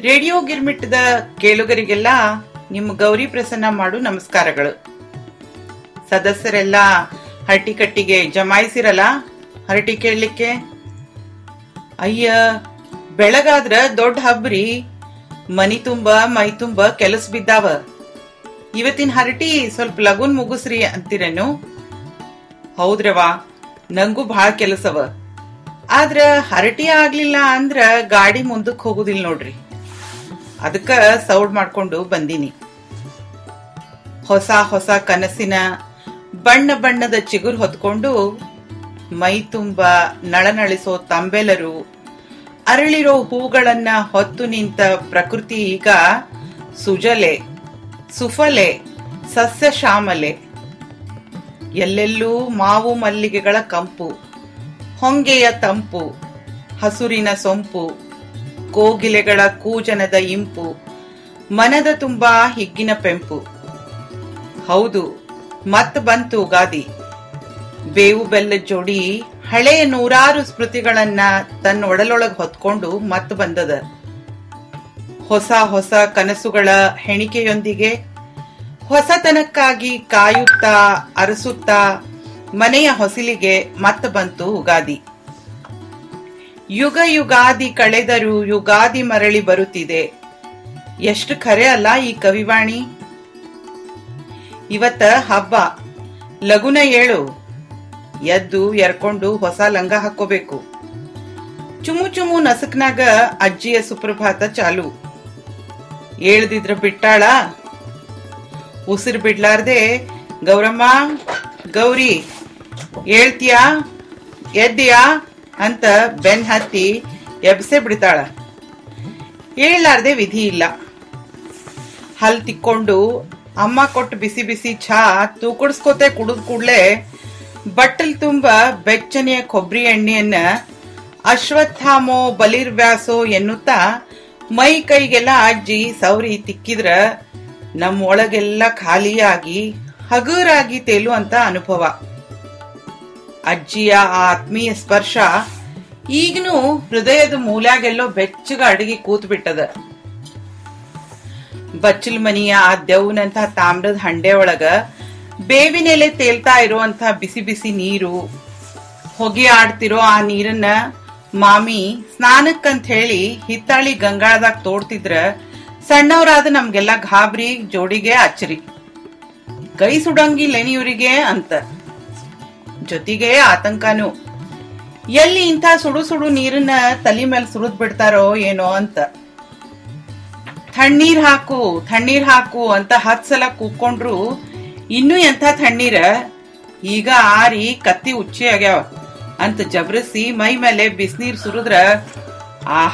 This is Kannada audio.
ರೇಡಿಯೋ ಗಿರ್ಮಿಟ್ಟದ ಕೇಳುಗರಿಗೆಲ್ಲ ನಿಮ್ಮ ಗೌರಿ ಪ್ರಸನ್ನ ಮಾಡು ನಮಸ್ಕಾರಗಳು ಸದಸ್ಯರೆಲ್ಲ ಹರಟಿ ಕಟ್ಟಿಗೆ ಜಮಾಯಿಸಿರಲ್ಲ ಹರಟಿ ಕೇಳಲಿಕ್ಕೆ ಅಯ್ಯ ಬೆಳಗಾದ್ರ ದೊಡ್ಡ ಹಬ್ರಿ ಮನಿ ತುಂಬ ಮೈ ತುಂಬ ಕೆಲಸ ಬಿದ್ದಾವ ಇವತ್ತಿನ ಹರಟಿ ಸ್ವಲ್ಪ ಲಗುನ್ ಮುಗಿಸ್ರಿ ಅಂತೀರೇನು ಹೌದ್ರವಾ ನಂಗೂ ಭಾಳ ಕೆಲಸವ ಆದ್ರ ಹರಟಿ ಆಗ್ಲಿಲ್ಲ ಅಂದ್ರ ಗಾಡಿ ಮುಂದಕ್ಕೆ ಹೋಗುದಿಲ್ಲ ನೋಡ್ರಿ ಅದಕ್ಕ ಸೌಡ್ ಮಾಡ್ಕೊಂಡು ಬಂದೀನಿ ಹೊಸ ಹೊಸ ಕನಸಿನ ಬಣ್ಣ ಬಣ್ಣದ ಚಿಗುರು ಹೊತ್ಕೊಂಡು ಮೈ ತುಂಬ ನಳನಳಿಸೋ ತಂಬೆಲರು ಅರಳಿರೋ ಹೂಗಳನ್ನ ಹೊತ್ತು ನಿಂತ ಪ್ರಕೃತಿ ಈಗ ಸುಜಲೆ ಸುಫಲೆ ಸಸ್ಯ ಶ್ಯಾಮಲೆ ಎಲ್ಲೆಲ್ಲೂ ಮಾವು ಮಲ್ಲಿಗೆಗಳ ಕಂಪು ಹೊಂಗೆಯ ತಂಪು ಹಸುರಿನ ಸೊಂಪು ಕೋಗಿಲೆಗಳ ಕೂಜನದ ಇಂಪು ಮನದ ತುಂಬಾ ಹಿಗ್ಗಿನ ಪೆಂಪು ಹೌದು ಮತ್ ಬಂತು ಗಾದಿ ಬೇವು ಬೆಲ್ಲದ ಜೋಡಿ ಹಳೆಯ ನೂರಾರು ಸ್ಮೃತಿಗಳನ್ನ ತನ್ನ ಒಡಲೊಳಗ್ ಹೊತ್ಕೊಂಡು ಮತ್ ಬಂದದ ಹೊಸ ಹೊಸ ಕನಸುಗಳ ಹೆಣಿಕೆಯೊಂದಿಗೆ ಹೊಸತನಕ್ಕಾಗಿ ಕಾಯುತ್ತಾ ಅರಸುತ್ತಾ ಮನೆಯ ಹೊಸಿಲಿಗೆ ಮತ್ತ ಬಂತು ಉಗಾದಿ ಯುಗ ಯುಗಾದಿ ಕಳೆದರೂ ಯುಗಾದಿ ಮರಳಿ ಬರುತ್ತಿದೆ ಎಷ್ಟು ಖರೆ ಅಲ್ಲ ಈ ಕವಿವಾಣಿ ಇವತ್ತ ಹಬ್ಬ ಲಗುನ ಏಳು ಎದ್ದು ಎರ್ಕೊಂಡು ಹೊಸ ಲಂಗ ಹಾಕೋಬೇಕು ಚುಮು ಚುಮು ನಸಕ್ನಾಗ ಅಜ್ಜಿಯ ಸುಪ್ರಭಾತ ಚಾಲು ಏಳ್ದಿದ್ರ ಬಿಟ್ಟಾಳ ಉಸಿರು ಬಿಡ್ಲಾರ್ದೆ ಗೌರಮ್ಮ ಗೌರಿ ಹೇಳ್ತೀಯಾ ಎದ್ದೀಯಾ ಅಂತ ಬೆನ್ ಹತ್ತಿ ಎಬ್ಸೆ ಬಿಡ್ತಾಳ ಹೇಳಲಾರ್ದೆ ವಿಧಿ ಇಲ್ಲ ಹಲ್ ತಿಕ್ಕೊಂಡು ಅಮ್ಮ ಕೊಟ್ಟು ಬಿಸಿ ಬಿಸಿ ಚಹಾ ತೂಕಡಿಸ್ಕೋತೆ ಕುಡಿದ್ ಕೂಡ್ಲೆ ಬಟ್ಟಲ್ ತುಂಬ ಬೆಚ್ಚನೆಯ ಕೊಬ್ಬರಿ ಎಣ್ಣೆಯನ್ನ ಅಶ್ವತ್ಥಾಮೋ ಬಲಿರ್ವ್ಯಾಸೋ ಎನ್ನುತ್ತಾ ಮೈ ಕೈಗೆಲ್ಲ ಅಜ್ಜಿ ಸೌರಿ ತಿಕ್ಕಿದ್ರ ನಮ್ಮ ಒಳಗೆಲ್ಲ ಖಾಲಿಯಾಗಿ ಹಗುರಾಗಿ ತೇಲುವಂತ ಅನುಭವ ಅಜ್ಜಿಯ ಆ ಆತ್ಮೀಯ ಸ್ಪರ್ಶ ಈಗನೂ ಹೃದಯದ ಮೂಲ್ಯಾಗೆಲ್ಲೋ ಬೆಚ್ಚಗ ಅಡಗಿ ಕೂತ್ ಬಿಟ್ಟದ ಬಚ್ಚಲ್ ಮನಿಯ ಆ ದೆವ್ನಂತ ತಾಮ್ರದ ಹಂಡೆ ಒಳಗ ಬೇವಿನೆಲೆ ತೇಲ್ತಾ ಇರುವಂತ ಬಿಸಿ ಬಿಸಿ ನೀರು ಹೊಗೆ ಆಡ್ತಿರೋ ಆ ನೀರನ್ನ ಮಾಮಿ ಸ್ನಾನಕ್ಕಂತ ಹೇಳಿ ಹಿತ್ತಾಳಿ ಗಂಗಾಳದಾಗ ತೋಡ್ತಿದ್ರ ಸಣ್ಣವರಾದ ನಮ್ಗೆಲ್ಲ ಗಾಬರಿ ಜೋಡಿಗೆ ಅಚ್ಚರಿ ಕೈ ಸುಡಂಗಿಲ್ಲೇನಿ ಇವ್ರಿಗೆ ಅಂತ ಜೊತೆಗೆ ಆತಂಕನೂ ಎಲ್ಲಿ ಇಂಥ ಸುಡು ಸುಡು ನೀರನ್ನ ತಲೆ ಮೇಲೆ ಸುರಿದ್ ಬಿಡ್ತಾರೋ ಏನೋ ಅಂತ ತಣ್ಣೀರ್ ಹಾಕು ತಣ್ಣೀರ್ ಹಾಕು ಅಂತ ಹತ್ ಸಲ ಕೂಕೊಂಡ್ರು ಇನ್ನೂ ಎಂಥ ತಣ್ಣೀರ ಈಗ ಆರಿ ಕತ್ತಿ ಉಚ್ಚಿ ಆಗ್ಯಾವ ಅಂತ ಜಬರಿಸಿ ಮೈ ಮೇಲೆ ಬಿಸಿನೀರ್ ಸುರಿದ್ರ ಆ